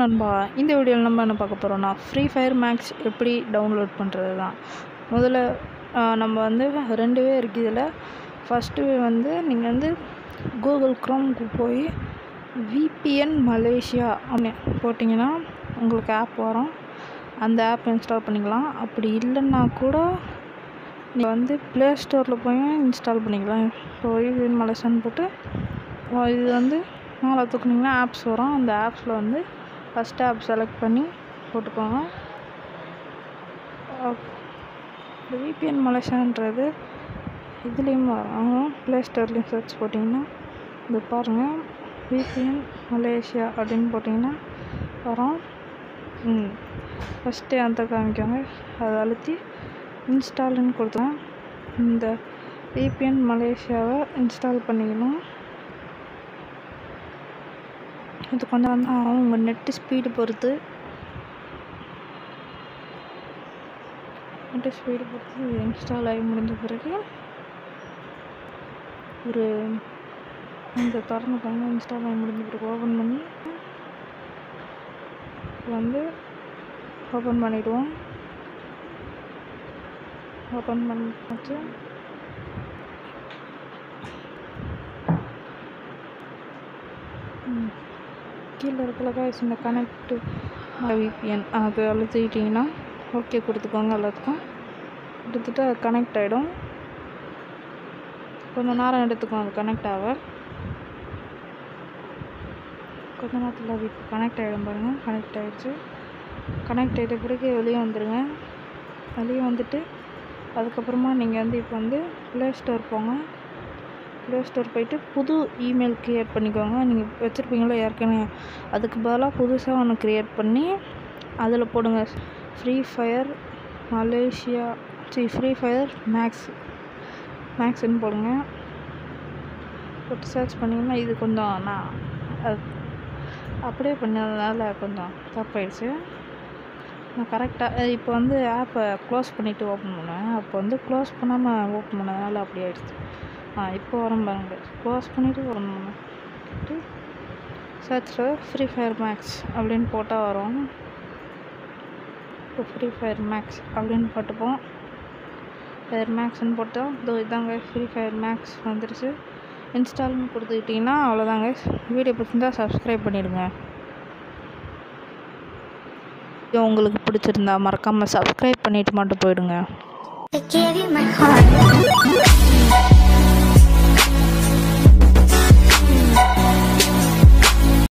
நண்பா இந்த வீடியோவில் நம்ம என்ன பார்க்க போகிறோம்னா ஃப்ரீ ஃபயர் மேக்ஸ் எப்படி டவுன்லோட் பண்ணுறது தான் முதல்ல ஆஹ், நம்ம வந்து ரெண்டு வே இருக்குது இதில் ஃபஸ்ட்டு வே வந்து நீங்கள் வந்து கூகுள் க்ரோம்க்கு போய் விபிஎன் மலேசியா அப்படின்னு போட்டிங்கன்னா உங்களுக்கு ஆப் வரும் அந்த ஆப் இன்ஸ்டால் பண்ணிக்கலாம் அப்படி இல்லைன்னா கூட நீங்கள் வந்து ப்ளே ஸ்டோரில் போய் இன்ஸ்டால் பண்ணிக்கலாம் இப்போ விபிஎன் மலேசியான்னு போட்டு ஆஹ், இது வந்து மேலே தூக்குனிங்கன்னா ஆப்ஸ் வரும் அந்த ஆப்ஸில் வந்து ஃபஸ்ட் ஆப் செலக்ட் பண்ணி போட்டுக்கோங்க அப்- இந்த விபிஎன் மலேசியான்றது இதுலேயும் வரும் ப்ளே ஸ்டோர்லேயும் சர்ச் போட்டிங்கன்னா இது பாருங்கள் விபிஎன் மலேசியா அப்படின்னு போட்டிங்கன்னா வரும் ம் ஃபஸ்ட்டு அந்த காமிக்கோங்க அதை அழுத்தி இன்ஸ்டால்னு கொடுத்தேன் இந்த விபிஎன் மலேசியாவை இன்ஸ்டால் பண்ணிக்கணும் இது கொஞ்சம் வந்து உங்கள் நெட்டு ஸ்பீடு பொறுத்து நெட்டு ஸ்பீடு பொறுத்து இன்ஸ்டால் ஆகி முடிஞ்ச பிறகு ஒரு இந்த திறந்துக்கோங்க இன்ஸ்டால் ஆகி முடிஞ்ச பிறகு ஓப்பன் பண்ணி வந்து ஓப்பன் பண்ணிவிடுவோம் ஓப்பன் பண்ணிட்டு ம் கீழே இருக்கல guys இந்த கனெக்ட் விபிஎன் அது அழுத்திட்டிங்கன்னா ஓகே கொடுத்துக்கோங்க எல்லாத்துக்கும் கொடுத்துட்டு அது கனெக்ட் ஆகிடும் கொஞ்சம் நேரம் எடுத்துக்கும் அது கனெக்ட் ஆக கொஞ்ச நேரத்தில் அது இப்போ கனெக்ட் ஆகிடும் பாருங்கள் கனெக்ட் ஆகிடுச்சு கனெக்ட் ஆகிட்ட பிறகு வெளியே வந்துடுங்க வெளியே வந்துட்டு அதுக்கப்புறமா நீங்கள் வந்து இப்போ வந்து ப்ளே ஸ்டோர் போங்க ப்ளே ஸ்டோர் போயிட்டு புது இமெயில் க்ரியேட் பண்ணிக்கோங்க நீங்கள் வச்சுருப்பீங்களா ஏற்கனவே அதுக்கு பதிலாக புதுசாக ஒன்று க்ரியேட் பண்ணி அதில் போடுங்க free fire Malaysia C free fire max மேக்ஸ்ன்னு போடுங்க போட்டு சர்ச் பண்ணிங்கன்னா இது கொஞ்சம் நான் அது அப்படியே பண்ணதுனால கொஞ்சம் தப்பாயிடுச்சு நான் கரெக்டாக இப்போ வந்து ஆப்பை க்ளோஸ் பண்ணிவிட்டு ஓப்பன் பண்ணுவேன் அப்போ வந்து க்ளோஸ் பண்ணாமல் ஓப்பன் பண்ணதுனால அப்படி ஆயிடுச்சு ஆ இப்போ வரும் பாருங்க க்ளோஸ் பண்ணிவிட்டு ஓப்பன் பண்ணுவேன் சர்ச்சில் ஃப்ரீ ஃபயர் மேக்ஸ் அப்படின்னு போட்டால் வரும் இப்போ ஃப்ரீ ஃபயர் மேக்ஸ் அப்படின்னு போட்டுப்போம் ஃபயர் மேக்ஸ்னு போட்டால் இதோ இதாங்க ஃப்ரீ ஃபயர் மேக்ஸ் வந்துருச்சு இன்ஸ்டால்னு கொடுத்துக்கிட்டிங்கன்னா அவ்வளோதாங்க வீடியோ பிடிச்சிருந்தா சப்ஸ்கிரைப் பண்ணிடுங்க வீடியோ உங்களுக்கு பிடிச்சிருந்தா மறக்காமல் சப்ஸ்கிரைப் பண்ணிட்டு மட்டும் போயிடுங்க I gave you my heart.